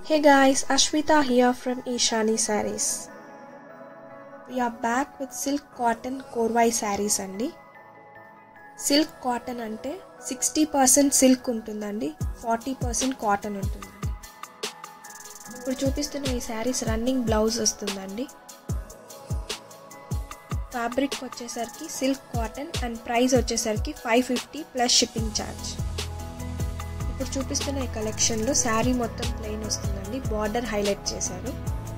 Hey guys, Ashwita here from Ishani Sarees. We are back with silk cotton Korvai saris అండి silk cotton అంటే sixty percent silk ఉంటుందండి forty percent cotton ఉంటుందండి ఇప్పుడు చూపిస్తున్న ఈ saris running blouse వస్తుందండి fabric వచ్చేసరికి సిల్క్ కాటన్ అండ్ ప్రైస్ వచ్చేసరికి five fifty plus shipping charge ఇప్పుడు చూపిస్తున్న ఈ కలెక్షన్లో శారీ మొత్తం ప్లెయిన్ వస్తుందండి బార్డర్ హైలైట్ చేశారు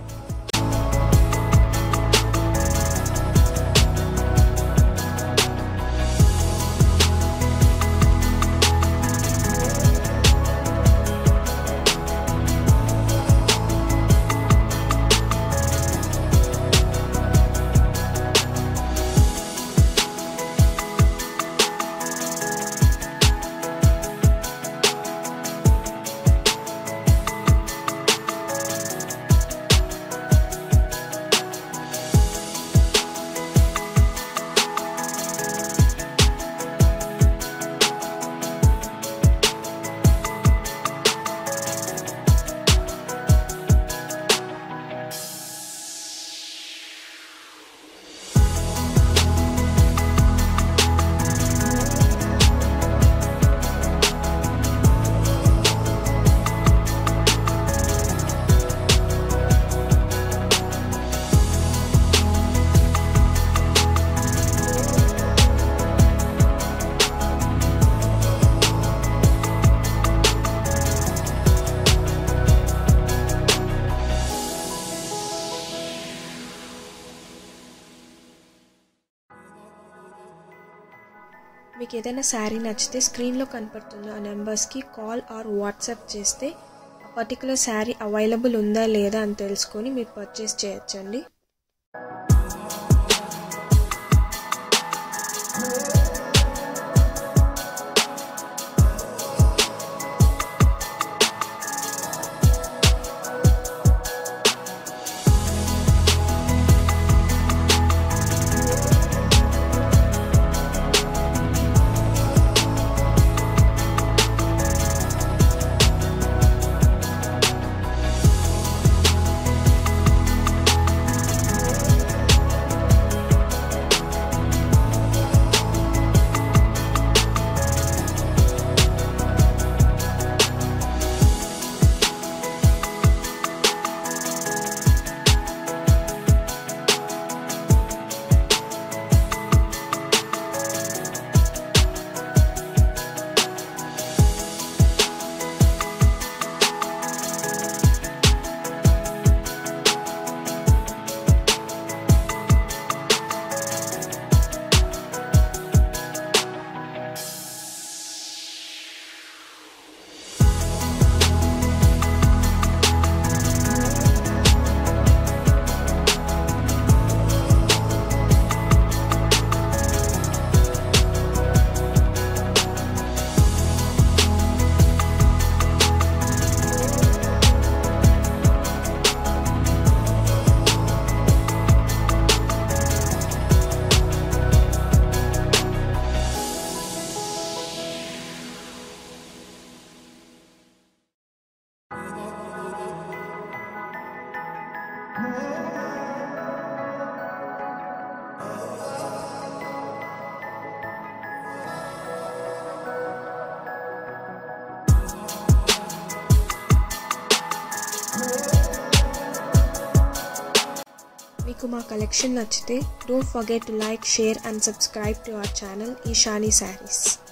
మీకు ఏదైనా శారీ నచ్చితే స్క్రీన్లో కనపడుతున్న ఆ నెంబర్స్కి కాల్ ఆర్ వాట్సాప్ చేస్తే ఆ పర్టికులర్ శారీ అవైలబుల్ ఉందా లేదా అని తెలుసుకొని మీరు పర్చేస్ చేయొచ్చండి మీకు మా కలెక్షన్ నచ్చితే don't forget to like share and subscribe to our channel Eshani saris